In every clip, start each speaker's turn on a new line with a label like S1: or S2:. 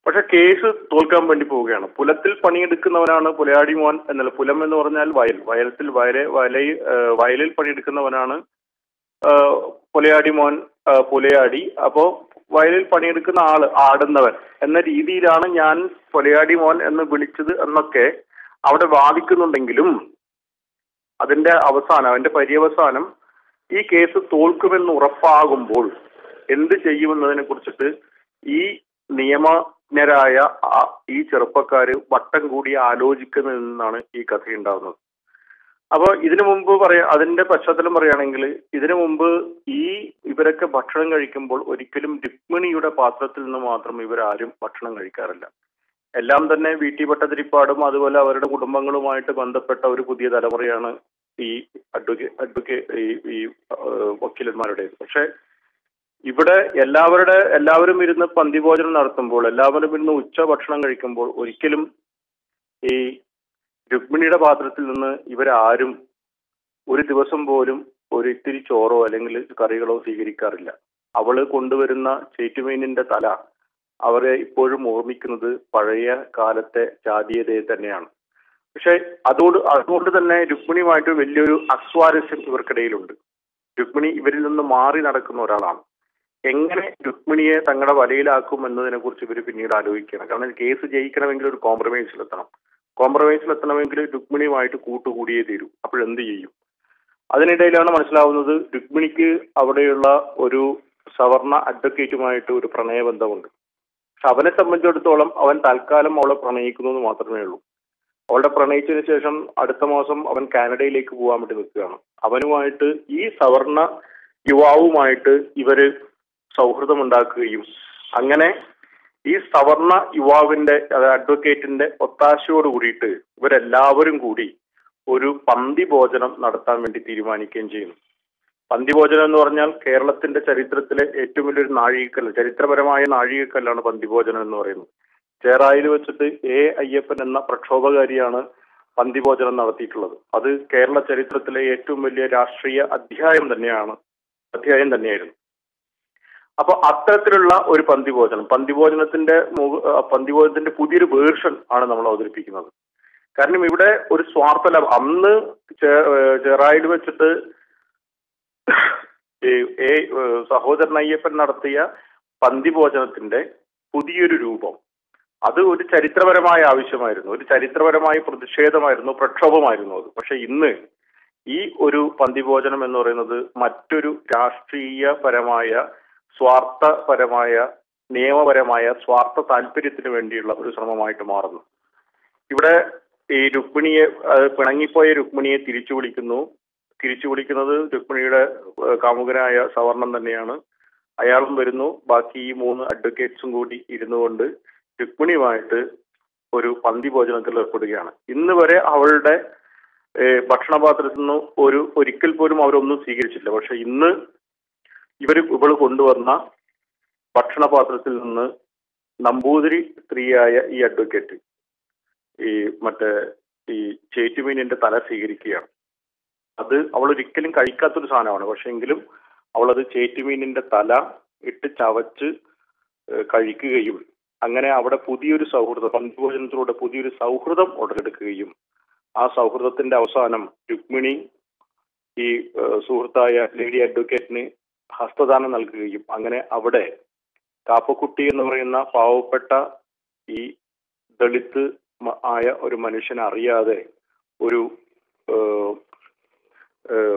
S1: പക്ഷെ കേസ് തോൽക്കാൻ വേണ്ടി പോവുകയാണ് പുലത്തിൽ പണിയെടുക്കുന്നവനാണ് പുലയാടി മോൻ എന്നല്ല പുലം എന്ന് പറഞ്ഞാൽ വയൽ വയലത്തിൽ വയലെ വയലയിൽ ഏഹ് വയലിൽ പണിയെടുക്കുന്നവനാണ് ഏഹ് പുലയാടി മോൻ ഏഹ് പുലയാടി അപ്പോ വയലിൽ പണിയെടുക്കുന്ന ആള് ആടുന്നവൻ എന്ന രീതിയിലാണ് ഞാൻ പുലയാടി മോൻ എന്ന് വിളിച്ചത് എന്നൊക്കെ അവിടെ വാദിക്കുന്നുണ്ടെങ്കിലും അതിന്റെ അവസാനം അതിന്റെ പര്യവസാനം ഈ കേസ് തോൽക്കുമെന്ന് ഉറപ്പാകുമ്പോൾ എന്ത് ചെയ്യുമെന്നതിനെ കുറിച്ചിട്ട് ഈ നിയമജ്ഞരായ ആ- ഈ ചെറുപ്പക്കാര് വട്ടം കൂടി ആലോചിക്കുന്നതിൽ നിന്നാണ് ഈ കഥ ഉണ്ടാകുന്നത് അപ്പൊ ഇതിനു മുമ്പ് പറയാ അതിന്റെ പശ്ചാത്തലം പറയുകയാണെങ്കിൽ ഇതിനു മുമ്പ് ഈ ഇവരൊക്കെ ഭക്ഷണം കഴിക്കുമ്പോൾ ഒരിക്കലും രുക്മിണിയുടെ പാത്രത്തിൽ നിന്ന് മാത്രം ഇവരാരും ഭക്ഷണം കഴിക്കാറില്ല എല്ലാം തന്നെ വീട്ടി ഭട്ടതിരിപ്പാടും അതുപോലെ അവരുടെ കുടുംബങ്ങളുമായിട്ട് ബന്ധപ്പെട്ട ഒരു പുതിയ തലമുറയാണ് ഈ അഡ്വക്കേ അഡ്വക്കേ ഈ ഈ ഏഹ്, വക്കീലന്മാരുടേത് പക്ഷെ ഇവിടെ എല്ലാവരുടെ എല്ലാവരും ഇരുന്ന് പന്തിഭോജനം നടത്തുമ്പോൾ എല്ലാവരും ഇരുന്ന് ഉച്ച ഭക്ഷണം കഴിക്കുമ്പോൾ ഒരിക്കലും ഈ രുക്മിണിയുടെ പാത്രത്തിൽ നിന്ന് ഇവരാരും ഒരു ദിവസം പോലും ഒരു ഇത്തിരി ചോറോ അല്ലെങ്കിൽ കറികളോ സ്വീകരിക്കാറില്ല അവള് കൊണ്ടുവരുന്ന ചേറ്റുമീനിന്റെ തല അവരെ ഇപ്പോഴും ഓർമ്മിക്കുന്നത് പഴയ കാലത്തെ ജാതീയതയെ തന്നെയാണ് പക്ഷെ അതോട് അതുകൊണ്ട് തന്നെ രുക്മിണിയുമായിട്ട് വലിയൊരു അസ്വാരസ്യം ഇവർക്കിടയിലുണ്ട് രുക്മിണി ഇവരിൽ നിന്ന് മാറി നടക്കുന്ന ഒരാളാണ് എങ്ങനെ രുക്മിണിയെ തങ്ങളുടെ വലയിലാക്കും എന്നതിനെ കുറിച്ച് ഇവർ പിന്നീട് ആലോചിക്കണം കാരണം കേസ് ജയിക്കണമെങ്കിൽ ഒരു കോംപ്രമൈസിലെത്തണം കോംപ്രമൈസിലെത്തണമെങ്കിൽ രുക്മിണിയുമായിട്ട് കൂട്ടുകൂടിയേ തീരൂ അപ്പോഴെന്ത് ചെയ്യും അതിനിടയിലാണ് മനസ്സിലാവുന്നത് രുക്മിണിക്ക് അവിടെയുള്ള ഒരു സവർണ അഡ്വക്കേറ്റുമായിട്ട് ഒരു പ്രണയബന്ധമുണ്ട് പക്ഷെ അവനെ സംബന്ധിച്ചിടത്തോളം അവൻ തൽക്കാലം അവളെ പ്രണയിക്കുന്നു എന്ന് മാത്രമേ ഉള്ളൂ അവളുടെ പ്രണയിച്ചതിന് ശേഷം അടുത്ത മാസം അവൻ കാനഡയിലേക്ക് പോകാൻ വേണ്ടി നിൽക്കുകയാണ് അവനുമായിട്ട് ഈ സവർണ യുവാവുമായിട്ട് ഇവര് സൗഹൃദം ഉണ്ടാക്കുകയും അങ്ങനെ ഈ സവർണ യുവാവിന്റെ അത് അഡ്വക്കേറ്റിന്റെ ഒത്താശയോട് കൂടിയിട്ട് ഇവരെല്ലാവരും കൂടി ഒരു പന്തി ഭോജനം നടത്താൻ വേണ്ടി തീരുമാനിക്കുകയും ചെയ്യുന്നു പന്തി ഭോജനം എന്ന് പറഞ്ഞാൽ കേരളത്തിന്റെ ചരിത്രത്തിലെ ഏറ്റവും വലിയൊരു നാഴികക്കല്ല് ചരിത്രപരമായ നാഴികക്കല്ലാണ് പന്തി ഭോജനം എന്ന് പറയുന്നത് ചേറായിൽ വെച്ചിട്ട് എ അയ്യപ്പൻ എന്ന പ്രക്ഷോഭകാരിയാണ് പന്തി ഭോജനം നടത്തിയിട്ടുള്ളത് അത് കേരള ചരിത്രത്തിലെ ഏറ്റവും വലിയ രാഷ്ട്രീയ അധ്യായം തന്നെയാണ് അധ്യായം തന്നെയായിരുന്നു അപ്പൊ അത്തരത്തിലുള്ള ഒരു പന്തിഭോജനം പന്തിഭോജനത്തിന്റെ മുക- ആ, പന്തിഭോജനത്തിന്റെ പുതിയൊരു വേർഷൻ ആണ് നമ്മൾ അവതരിപ്പിക്കുന്നത് കാരണം ഇവിടെ ഒരു സ്വാർത്ഥ ലാഭം അന്ന് ചേ- ഏഹ് ചെറായിൽ വെച്ചിട്ട് ഈ ഏ ഏഹ് സഹോദരൻ അയ്യപ്പൻ നടത്തിയ പന്തിഭോജനത്തിന്റെ പുതിയൊരു രൂപം അത് ഒരു ചരിത്രപരമായ ആവശ്യമായിരുന്നു ഒരു ചരിത്രപരമായ പ്രതിഷേധമായിരുന്നു പ്രക്ഷോഭമായിരുന്നു അത് പക്ഷെ ഇന്ന് ഈ ഒരു പന്തിഭോജനം എന്ന് പറയുന്നത് മറ്റൊരു രാഷ്ട്രീയപരമായ സ്വാർത്ഥപരമായ നിയമപരമായ സ്വാർത്ഥ താല്പര്യത്തിന് വേണ്ടിയുള്ള ഒരു ശ്രമമായിട്ട് മാറുന്നു ഇവിടെ ഈ രുക്മിണിയെ അഹ് പിണങ്ങിപ്പോയ രുക്മിണിയെ തിരിച്ചു വിളിക്കുന്നു തിരിച്ചു വിളിക്കുന്നത് രുക്മിണിയുടെ ഏഹ് കാമുകനായ സവർണം തന്നെയാണ് അയാളും വരുന്നു ബാക്കി ഈ മൂന്ന് അഡ്വക്കേറ്റ്സും കൂടി ഇരുന്നു കൊണ്ട് രുക്മിണിയുമായിട്ട് ഒരു പന്തി ഭോജനത്തിൽ ഏർപ്പെടുകയാണ് ഇന്ന് വരെ അവളുടെ ഏഹ് ഭക്ഷണപാത്രത്തിൽ നിന്ന് ഒരു ഒരിക്കൽ പോലും അവരൊന്നും സ്വീകരിച്ചില്ല പക്ഷെ ഇന്ന് ഇവർ ഇവള് കൊണ്ടുവന്ന ഭക്ഷണപാത്രത്തിൽ നിന്ന് നമ്പൂതിരി സ്ത്രീയായ ഈ അഡ്വക്കേറ്റ് ഈ മറ്റേ ഈ ചേറ്റുമീനിന്റെ തല സ്വീകരിക്കുകയാണ് അത് അവൾ ഒരിക്കലും കഴിക്കാത്തൊരു സാധനമാണ് പക്ഷെ എങ്കിലും അവളത് ചേറ്റുമീനിന്റെ തല ഇട്ട് ചവച്ച് ഏഹ് കഴിക്കുകയും അങ്ങനെ അവിടെ പുതിയൊരു സൗഹൃദം പന്തിഭോജനത്തിലൂടെ പുതിയൊരു സൗഹൃദം ഉടലെടുക്കുകയും ആ സൗഹൃദത്തിന്റെ അവസാനം രുക്മിണി ഈ ഏഹ് സുഹൃത്തായ ലേഡി അഡ്വക്കേറ്റിന് ഹസ്തദാനം നൽകുകയും അങ്ങനെ അവിടെ കാപ്പക്കുട്ടി എന്ന് പറയുന്ന പാവപ്പെട്ട ഈ ദളിത് മ- ആയ ഒരു മനുഷ്യനെ അറിയാതെ ഒരു ഏഹ്, ഏഹ്,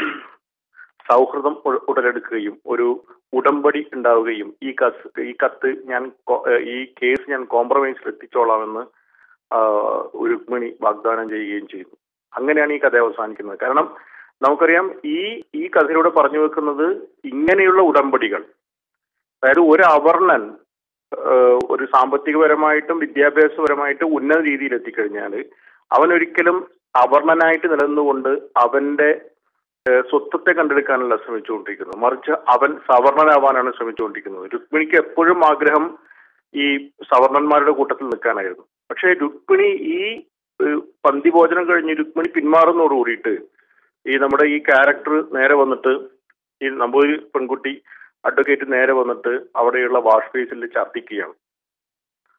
S1: സൗഹൃദം ഉ- ഉടലെടുക്കുകയും ഒരു ഉടമ്പടി ഉണ്ടാവുകയും ഈ കത്ത് ഈ കത്ത് ഞാൻ കൊ- ഏഹ്, ഈ കേസ് ഞാൻ കോംപ്രമൈസിൽ എത്തിച്ചോളാമെന്ന് ആഹ്, രുക്മിണി വാഗ്ദാനം ചെയ്യുകയും ചെയ്തു അങ്ങനെയാണ് ഈ കഥ അവസാനിക്കുന്നത് കാരണം നമുക്കറിയാം ഈ ഈ കഥയിലൂടെ പറഞ്ഞു വെക്കുന്നത് ഇങ്ങനെയുള്ള ഉടമ്പടികൾ അതായത് ഒരു അവർണൻ ഏഹ്, ഒരു സാമ്പത്തികപരമായിട്ടും വിദ്യാഭ്യാസപരമായിട്ടും ഉന്നത രീതിയിൽ എത്തിക്കഴിഞ്ഞാൽ അവൻ ഒരിക്കലും അവർണനായിട്ട് നിലനിന്നുകൊണ്ട് അവന്റെ ഏഹ്, സ്വത്വത്തെ കണ്ടെടുക്കാനല്ല ശ്രമിച്ചുകൊണ്ടിരിക്കുന്നത് മറിച്ച് അവൻ സവർണനാവാനാണ് ശ്രമിച്ചുകൊണ്ടിരിക്കുന്നത് രുക്മിണിക്ക് എപ്പോഴും ആഗ്രഹം ഈ സവർണന്മാരുടെ കൂട്ടത്തിൽ നിൽക്കാനായിരുന്നു പക്ഷേ രുക്മിണി ഈ ഏഹ്, പന്തിഭോജനം കഴിഞ്ഞ് രുക്മിണി പിന്മാറുന്നതോട് കൂടിയിട്ട് ഈ നമ്മുടെ ഈ ക്യാരക്ടർ നേരെ വന്നിട്ട് ഈ നമ്പൂതിരി പെൺകുട്ടി അഡ്വക്കേറ്റ് നേരെ വന്നിട്ട് അവിടെയുള്ള വാഷ് ബേസിൽ ഛർദ്ദിക്കുകയാണ്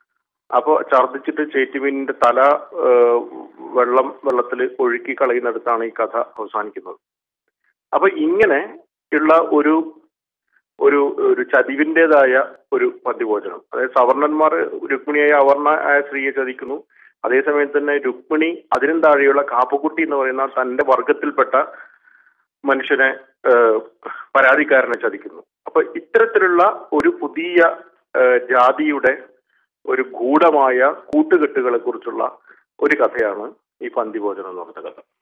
S1: അപ്പോൾ ഛർദ്ദിച്ചിട്ട് ചേറ്റുമീനിന്റെ തല ഏഹ്, വെള്ളം വെള്ളത്തിൽ ഒഴുക്കി കളയുന്നിടത്താണ് ഈ കഥ അവസാനിക്കുന്നത് അപ്പൊ ഇങ്ങനെ ഉള്ള ഒരു ഒരു ഒരു ചതിവിൻ്റെതായ ഒരു പദ്യഭോജനം അതായത് സവർണന്മാർ രുക്മിണിയായ അവർണ ആയ സ്ത്രീയെ ചതിക്കുന്നു അതേസമയം തന്നെ രുക്മിണി അതിനും താഴെയുള്ള കാപ്പുകുട്ടി എന്ന് പറയുന്ന തന്റെ വർഗത്തിൽപ്പെട്ട മനുഷ്യനെ ഏഹ്, പരാതിക്കാരനെ ചതിക്കുന്നു അപ്പൊ ഇത്തരത്തിലുള്ള ഒരു പുതിയ ഏഹ്, ജാതിയുടെ ഒരു ഗൂഢമായ കൂട്ടുകെട്ടുകളെ കുറിച്ചുള്ള ഒരു കഥയാണ് ഈ പന്തിഭോജനം എന്ന് പറഞ്ഞ കഥ